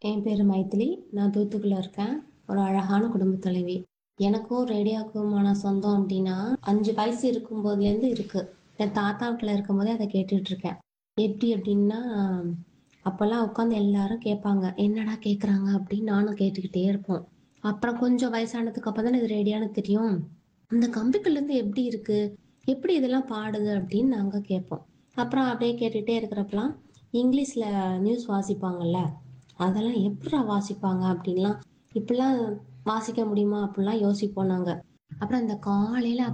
என் பேர் மைதிலி நான் தூத்துக்குள்ள இருக்கேன் ஒரு அழகான குடும்ப தலைவி எனக்கும் ரேடியோக்குமான சொந்தம் அப்படின்னா அஞ்சு வயசு இருக்கும்போதுலேருந்து இருக்கு என் தாத்தா வீட்டில் இருக்கும்போதே அதை கேட்டுட்டு இருக்கேன் எப்படி அப்படின்னா அப்போல்லாம் உட்காந்து எல்லாரும் கேட்பாங்க என்னடா கேட்குறாங்க அப்படின்னு நானும் கேட்டுக்கிட்டே இருப்போம் அப்புறம் கொஞ்சம் வயசானதுக்கு அப்புறம் தானே இது ரேடியோன்னு தெரியும் இந்த கம்பிக்கல்லேருந்து எப்படி இருக்கு எப்படி இதெல்லாம் பாடுது அப்படின்னு நாங்கள் கேட்போம் அப்புறம் அப்படியே கேட்டுகிட்டே இருக்கிறப்பலாம் இங்கிலீஷில் நியூஸ் வாசிப்பாங்கல்ல அதெல்லாம் எப்படா வாசிப்பாங்க அப்படின்லாம் இப்படிலாம் வாசிக்க முடியுமா அப்படிலாம் யோசிப்போம் நாங்கள் அப்புறம் இந்த காலையில்